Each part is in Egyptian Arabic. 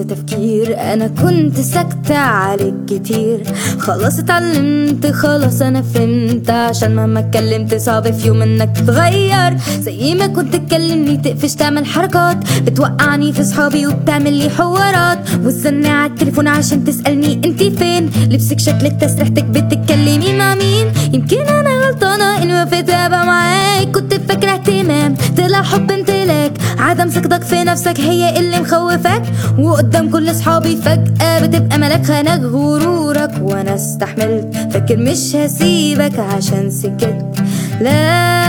تفكير انا كنت ساكتة عليك كتير خلاص اتعلمت خلاص انا فهمت عشان مهما اتكلمت صعب في يوم انك تتغير زي ما كنت تكلمني تقفش تعمل حركات بتوقعني في صحابي وبتعمل لي حوارات وتستنى على التليفون عشان تسألني انتي فين لبسك شكلك تسريحتك بتتكلمي مع مين يمكن انا غلطانة اني وافقت ابقى معاك كنت فاكرة اهتمام طلع حب امتلاك عدم ثقتك في نفسك هي اللي مخوفك وقدام كل اصحابي فجأة بتبقى ملاك خانك غرورك وانا استحملت فاكر مش هسيبك عشان سكت لا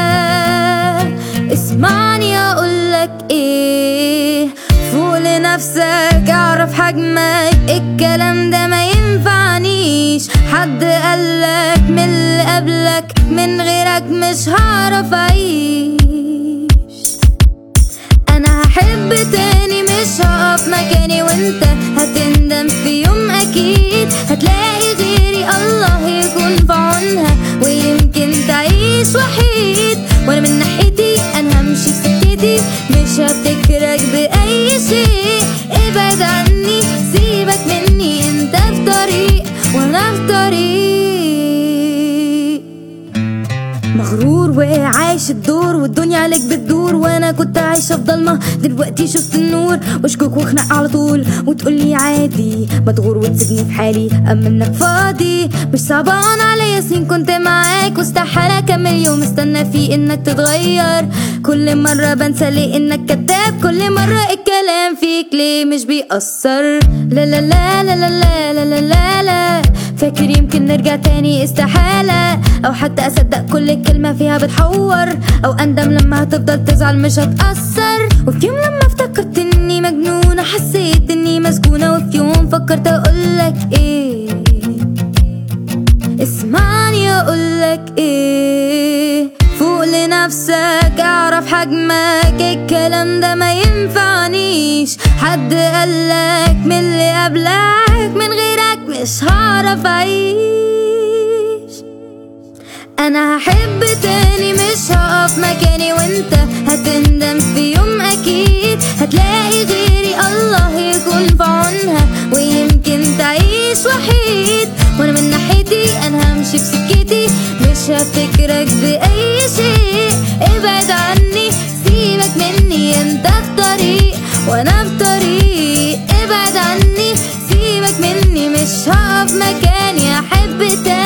اسمعني اقولك ايه فوق لنفسك اعرف حجمك الكلام ده ما ينفعنيش حد قالك من اللي قبلك من غيرك مش هعرف اعيش انا هحب تاني مش هقف مكاني وانت هتندم في يوم اكيد هتلاقي غيري الله يكون في عونها ويمكن تعيش وحيد وانا من ناحيتي انا همشي في سكتي مش هفتكرك باي شيء ابعد عني سيبك مني انت في طريق وانا في طريق مغرور وعايش الدور والدنيا عليك بتدور وانا كنت عايشة في ضلمة دلوقتي شفت النور واشكوك واخنق على طول وتقولي عادي مدغور وتسيبني في حالي اما انك فاضي مش صعبان عليا سنين كنت معاك واستحالة اكمل يوم استنى فيه انك تتغير كل مرة بنسى ليه انك كذاب كل مرة الكلام فيك ليه مش بيأثر لا لا لا لا لا لا لا لا لا, لا فاكر يمكن نرجع تاني استحالة أو حتى أصدق كل كلمة فيها بتحور أو أندم لما هتفضل تزعل مش هتأثر وفي يوم لما افتكرت إني مجنونة حسيت إني مسجونة وفي يوم فكرت أقولك إيه اسمعني أقولك إيه فوق لنفسك اعرف حجمك الكلام ده ما ينفعنيش حد قالك من اللي قبلك من غيرك مش هعرف اعيش انا هحب تاني مش هقف مكاني وانت هتندم في يوم اكيد هتلاقي غيري الله يكون في عونها ويمكن تعيش وحيد وانا من ناحيتي انا همشي في سكتي مش هفتكرك باي شيء ابعد عني سيبك مني انت في طريق وانا في طريق ابعد عني سيبك مني مش هقف مكاني احب تاني